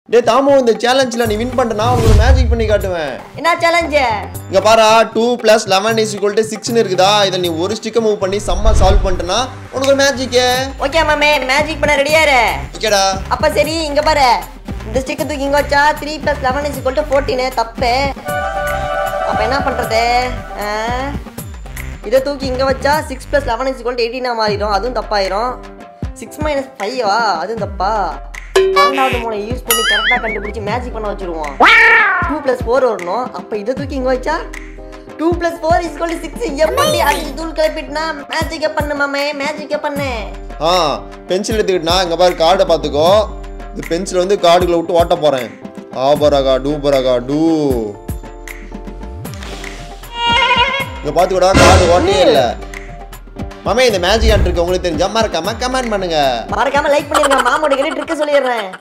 டேய் தாமு இந்த சேலஞ்சில் நீ வின் பண்ணிட்டனா உங்களுக்கு மேஜிக் பண்ணி காட்டுவேன் என்ன சேலஞ்சு இங்க பாரா two plus eleven is equal to சிக்ஸ்னு இருக்குதா இதை நீ ஒரு ஸ்டிக்கை மூவ் பண்ணி செம்ம சால்வ் பண்ணிட்டனா உனக்கு ஒரு மேஜிக்கே ஓகே மாமே மேஜிக் பண்ண ரெடியாரு ஓகேடா அப்ப சரி இங்க பாரு இந்த ஸ்டிக்கு தூக்கி இங்க வச்சா three plus eleven is equal to ஃபோர்டீனு தப்பு அப்ப என்ன பண்றது ஆ? இதை தூக்கி இங்க வச்சா six plus eleven is equal to எயிட்டீனா மாறிடும் அதுவும் தப்பாயிரும் சிக்ஸ் மைனஸ் ஃபைவா அதுவும் தப்பா பன்னெண்டாவது மூளை யூஸ் பண்ணி கரெக்டாக கண்டுபிடிச்சி மேஜிக் பண்ண வச்சிருவோம் டூ ப்ளஸ் ஃபோர் வரணும் அப்போ இதை தூக்கி இங்கே வச்சா two plus four is equal to six எப்படி அடிச்சு தூள் கிளப்பிட்டுனா மேஜிக்கை பண்ணு மாமே மேஜிக்கை பண்ணு ஆ பென்சில் எடுத்துக்கிட்டா இங்க பாரு கார்டை பார்த்துக்கோ இந்த பென்சில் வந்து கார்டுக்குள்ள விட்டு ஓட்ட போறேன் ஆபரகா டூபரகா டூ இங்க பாத்துக்கோடா கார்டு ஓட்டே இல்ல மாமே இந்த மேஜிக் ஆண்ட் இருக்கு உங்களுக்கு தெரிஞ்சா மறக்காம கமெண்ட் பண்ணுங்க மறக்காம லைக் பண்ணிருங்க மாமோட கிட்ட ட்ரிக்க சொல்லிடுறேன்